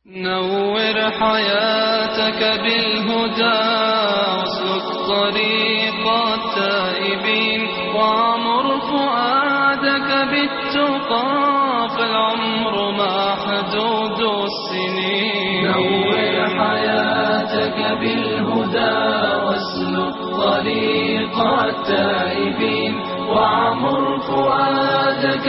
نور حياتك بالهدى واسلك طريق التائبين وعمر فؤادك بالتقى فالعمر ما حدود السنين نور حياتك بالهدى واسلك طريق التائبين وعمر فؤادك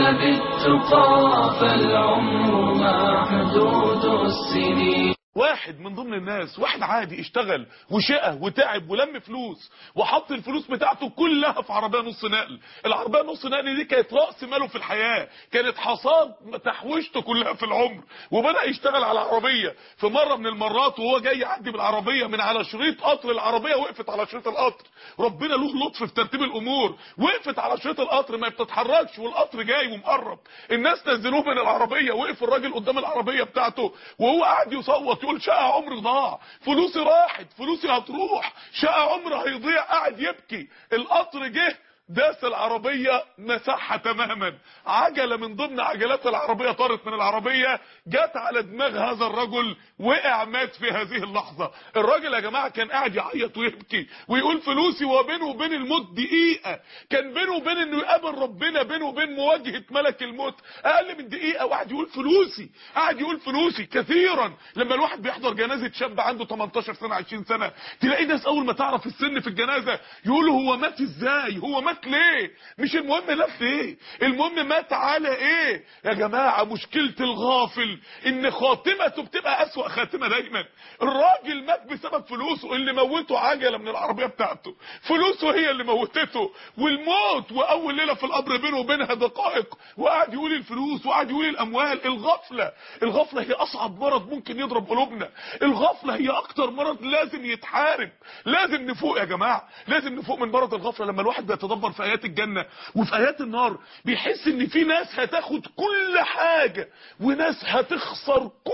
بالتقى فالعمر ما حدود السنين واحد من ضمن الناس واحد عادي اشتغل وشقى وتعب ولم فلوس وحط الفلوس بتاعته كلها في عربيه نص نقل العربيه نص نقل دي كانت راس ماله في الحياه كانت حصاد تحويشته كلها في العمر وبدا يشتغل على عربيه في مره من المرات وهو جاي يعدي بالعربيه من على شريط قطر العربيه وقفت على شريط القطر ربنا له لطف في ترتيب الامور وقفت على شريط القطر ما بتتحركش والقطر جاي ومقرب الناس نزلوه من العربيه وقف الراجل قدام العربيه بتاعته وهو قاعد يصوت يقول شقى عمري ضاع فلوسي راحت فلوسي هتروح شقى عمري هيضيع قاعد يبكي القطر جه داس العربية مسحها تماما عجلة من ضمن عجلات العربية طارت من العربية جت على دماغ هذا الرجل وقع مات في هذه اللحظة الراجل يا جماعة كان قاعد يعيط ويبكي ويقول فلوسي وبينه وبين الموت دقيقة كان بينه وبين انه يقابل ربنا بينه وبين مواجهة ملك الموت اقل من دقيقة وقعد يقول فلوسي قاعد يقول فلوسي كثيرا لما الواحد بيحضر جنازة شاب عنده 18 سنة 20 سنة تلاقي ناس اول ما تعرف السن في الجنازة يقولوا هو مات ازاي هو مات مات ليه مش المهم مات ايه المهم مات على ايه يا جماعة مشكلة الغافل ان خاتمته بتبقى اسوأ خاتمة دايما الراجل مات بسبب فلوسه اللي موته عجلة من العربية بتاعته فلوسه هي اللي موتته والموت واول ليلة في القبر بينه وبينها دقائق وقعد يقول الفلوس وقعد يقول الاموال الغفلة الغفلة هي اصعب مرض ممكن يضرب قلوبنا الغفلة هي اكتر مرض لازم يتحارب لازم نفوق يا جماعة لازم نفوق من مرض الغفلة لما الواحد بيتدبر في ايات الجنة وفي ايات النار بيحس ان في ناس هتاخد كل حاجة وناس هتخسر كل